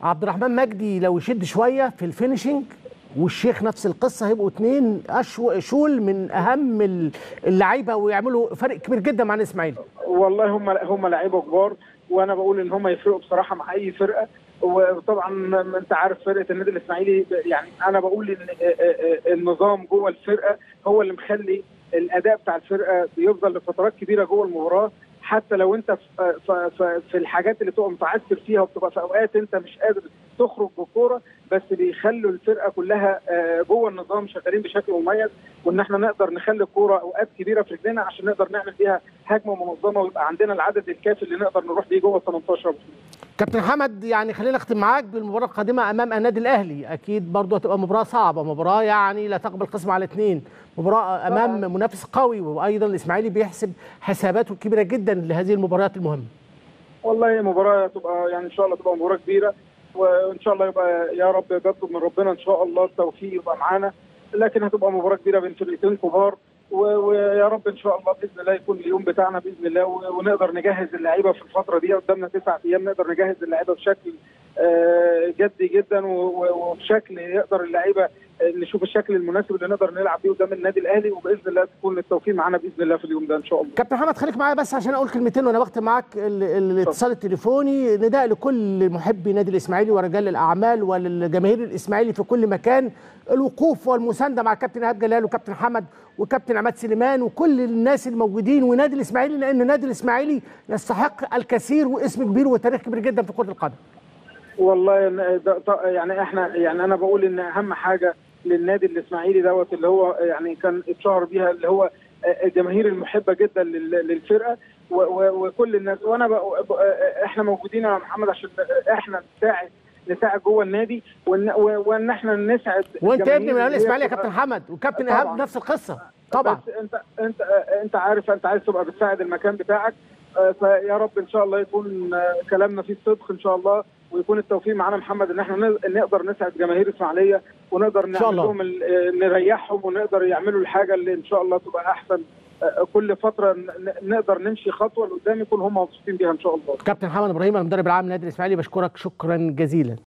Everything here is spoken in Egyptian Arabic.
عبد الرحمن مجدي لو يشد شويه في الفينشنج والشيخ نفس القصه هيبقوا اتنين أشو شول من اهم ال- اللعيبه ويعملوا فرق كبير جدا مع الاسماعيلي والله هم هم لعيبه كبار وانا بقول ان هم يفرقوا بصراحه مع اي فرقه وطبعا ما انت عارف فرقه النادي الاسماعيلي يعني انا بقول ان النظام جوه الفرقه هو اللي مخلي الاداء بتاع الفرقه بيفضل لفترات كبيره جوه المباراه حتى لو انت في, في, في, في الحاجات اللي تبقى متعثر فيها وبتبقى في اوقات انت مش قادر تخرج بالكوره بس بيخلوا الفرقه كلها آه، جوه النظام شغالين بشكل مميز وان احنا نقدر نخلي الكوره اوقات كبيره في رجلنا عشان نقدر نعمل بيها هجمه منظمه ويبقى عندنا العدد الكافي اللي نقدر نروح بيه جوه ال 18 كابتن حمد يعني خلينا نختم معاك بالمباراه القادمه امام النادي الاهلي اكيد برضو هتبقى مباراه صعبه مباراه يعني لا تقبل قسم على اثنين مباراه امام منافس قوي وايضا الاسماعيلي بيحسب حساباته كبيره جدا لهذه المباريات المهمه والله مباراه تبقى يعني ان شاء الله تبقى مباراه كبيره وان شاء الله يبقى يا رب بطلب من ربنا ان شاء الله التوفيق يبقى معانا لكن هتبقى مباراه كبيره بين فرقتين كبار و- ويا رب ان شاء الله باذن الله يكون اليوم بتاعنا باذن الله و- ونقدر نجهز اللعيبه في الفتره دي قدامنا تسع ايام نقدر نجهز اللعيبه بشكل آه، جدي جدا و- و- وبشكل يقدر اللعيبه آه، نشوف الشكل المناسب اللي نقدر نلعب بيه قدام النادي الاهلي وباذن الله تكون التوفيق معانا باذن الله في اليوم ده ان شاء الله كابتن محمد خليك معايا بس عشان اقول كلمتين وانا بختم معاك ال- ال- الاتصال التليفوني نداء لكل محبي نادي الاسماعيلي ورجال الاعمال وللجماهير الاسماعيلي في كل مكان الوقوف والمسانده مع كابتن ايهاب جلال وكابتن حمد وكابتن عماد سليمان وكل الناس الموجودين ونادي الاسماعيلي لان النادي الاسماعيلي يستحق الكثير واسم كبير وتاريخ كبير جدا في كره القدم والله إن ده- ده- يعني احنا يعني انا بقول ان اهم حاجه للنادي الاسماعيلي دوت اللي هو يعني كان اتشهر بيها اللي هو الجماهير المحبه جدا لل- للفرقه و- و- وكل الناس وانا بق- بق- احنا موجودين يا محمد عشان احنا نساعد نساعد جوه النادي وان وان احنا نسعد وانت الجماهير ابن من اللي هي الاسماعيلي يا بتبقى- كابتن حمد وكابتن طبعاً. ايهاب نفس القصه طبعا بس انت انت انت عارف انت عايز تبقى بتساعد المكان بتاعك آه، فيا رب ان شاء الله يكون آه، كلامنا فيه صدق ان شاء الله ويكون التوفيق معانا محمد ان احنا نقدر- نقدر نسعد جماهير اسماعيليه ونقدر شاء نعمل الله. لهم ال- آه، نريحهم ونقدر يعملوا الحاجه اللي ان شاء الله تبقى احسن آه، كل فتره ن- نقدر نمشي خطوه لقدام يكون هم مبسوطين بيها ان شاء الله كابتن حمد ابراهيم المدرب العام للنادي الاسماعيلي بشكرك شكرا جزيلا